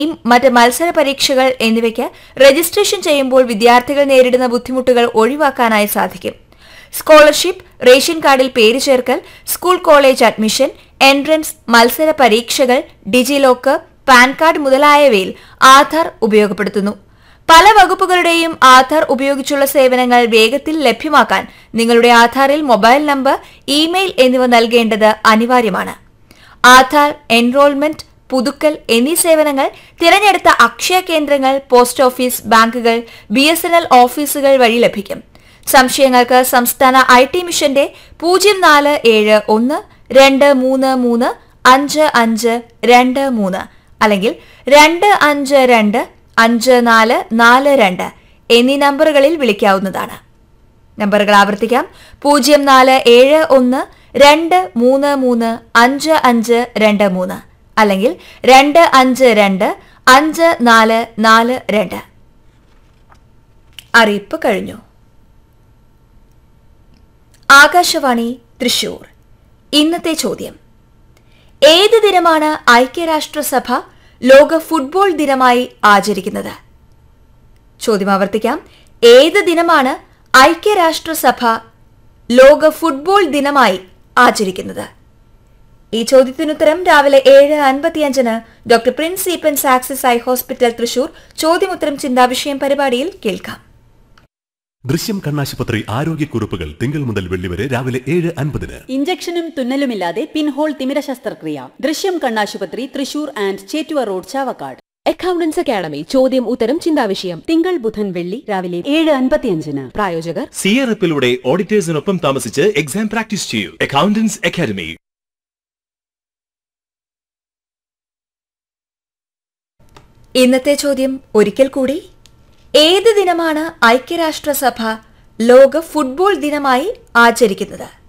മറ്റ് മത്സര പരീക്ഷകൾ എന്നിവയ്ക്ക് രജിസ്ട്രേഷൻ ചെയ്യുമ്പോൾ വിദ്യാർത്ഥികൾ നേരിടുന്ന ബുദ്ധിമുട്ടുകൾ ഒഴിവാക്കാനായി സാധിക്കും സ്കോളർഷിപ്പ് റേഷൻ കാർഡിൽ പേര് ചേർക്കൽ സ്കൂൾ കോളേജ് അഡ്മിഷൻ എൻട്രൻസ് മത്സര പരീക്ഷകൾ ഡിജി ലോക്കർ പാൻ കാർഡ് മുതലായവയിൽ ആധാർ ഉപയോഗപ്പെടുത്തുന്നു പല വകുപ്പുകളുടെയും ആധാർ ഉപയോഗിച്ചുള്ള സേവനങ്ങൾ വേഗത്തിൽ ലഭ്യമാക്കാൻ നിങ്ങളുടെ ആധാറിൽ മൊബൈൽ നമ്പർ ഇമെയിൽ എന്നിവ നൽകേണ്ടത് അനിവാര്യമാണ് ആധാർ എൻറോൾമെന്റ് പുതുക്കൽ എന്നീ സേവനങ്ങൾ തിരഞ്ഞെടുത്ത അക്ഷയ കേന്ദ്രങ്ങൾ പോസ്റ്റ് ഓഫീസ് ബാങ്കുകൾ ബി എസ് എൻ എൽ ഓഫീസുകൾ വഴി ലഭിക്കും സംശയങ്ങൾക്ക് സംസ്ഥാന ഐ ടി മിഷന്റെ പൂജ്യം നാല് ഏഴ് ഒന്ന് രണ്ട് മൂന്ന് മൂന്ന് അഞ്ച് അഞ്ച് രണ്ട് മൂന്ന് അല്ലെങ്കിൽ രണ്ട് അഞ്ച് രണ്ട് അഞ്ച് നാല് നാല് രണ്ട് എന്നീ നമ്പറുകളിൽ വിളിക്കാവുന്നതാണ് നമ്പറുകൾ ആവർത്തിക്കാം പൂജ്യം നാല് ഏഴ് ഒന്ന് രണ്ട് മൂന്ന് മൂന്ന് അഞ്ച് അഞ്ച് രണ്ട് മൂന്ന് അല്ലെങ്കിൽ രണ്ട് അഞ്ച് രണ്ട് അഞ്ച് നാല് നാല് രണ്ട് അറിയിപ്പ് കഴിഞ്ഞു ആകാശവാണി തൃശൂർ ഇന്നത്തെ ചോദ്യം ഏത് ദിനമാണ് ഐക്യരാഷ്ട്രസഭ ലോക ഫുട്ബോൾ ദിനമായി ആചരിക്കുന്നത് ചോദ്യം ആവർത്തിക്കാം ഏത് ദിനമാണ് ഐക്യരാഷ്ട്രസഭ ലോക ഫുട്ബോൾ ദിനമായി ആചരിക്കുന്നത് ഈ ചോദ്യത്തിനുത്തരം രാവിലെ ഏഴ് അൻപത്തിയഞ്ചിന് ഡോക്ടർ പ്രിൻസ് ഈപ്പൻസ് ആക്സിസ് ഐ ഹോസ്പിറ്റൽ തൃശൂർ ചോദ്യമുത്തരം ചിന്താവിഷയം പരിപാടിയിൽ കേൾക്കാം ദൃശ്യം കണ്ണാശുപത്രി ആരോഗ്യക്കുറിപ്പുകൾ തിങ്കൾ മുതൽ വെള്ളി വരെ രാവിലെ ഏഴ് അൻപതിന് ഇഞ്ചക്ഷനും തുന്നലുമില്ലാതെ പിൻഹോൾ തിമിര ശസ്ത്രക്രിയ ദൃശ്യം കണ്ണാശുപത്രി Thrissur and Chettuva road Chavakkad accountants academy ചോദ്യം ഉത്തരം ചിന്താവിഷയം തിങ്കൾ ബുധൻ വെള്ളി രാവിലെ ഏഴ് അൻപത്തിയഞ്ചിന് പ്രായോജകർ സിയറപ്പിലൂടെ ഓഡിറ്റേഴ്സിനൊപ്പം താമസിച്ച് എക്സാം പ്രാക്ടീസ് ചെയ്യൂ അക്കൗണ്ടൻസ് അക്കാദമി ഇന്നത്തെ ചോദ്യം ഒരിക്കൽ കൂടി ഏത് ദിനമാണ് ഐക്യരാഷ്ട്രസഭ ലോക ഫുട്ബോൾ ദിനമായി ആചരിക്കുന്നത്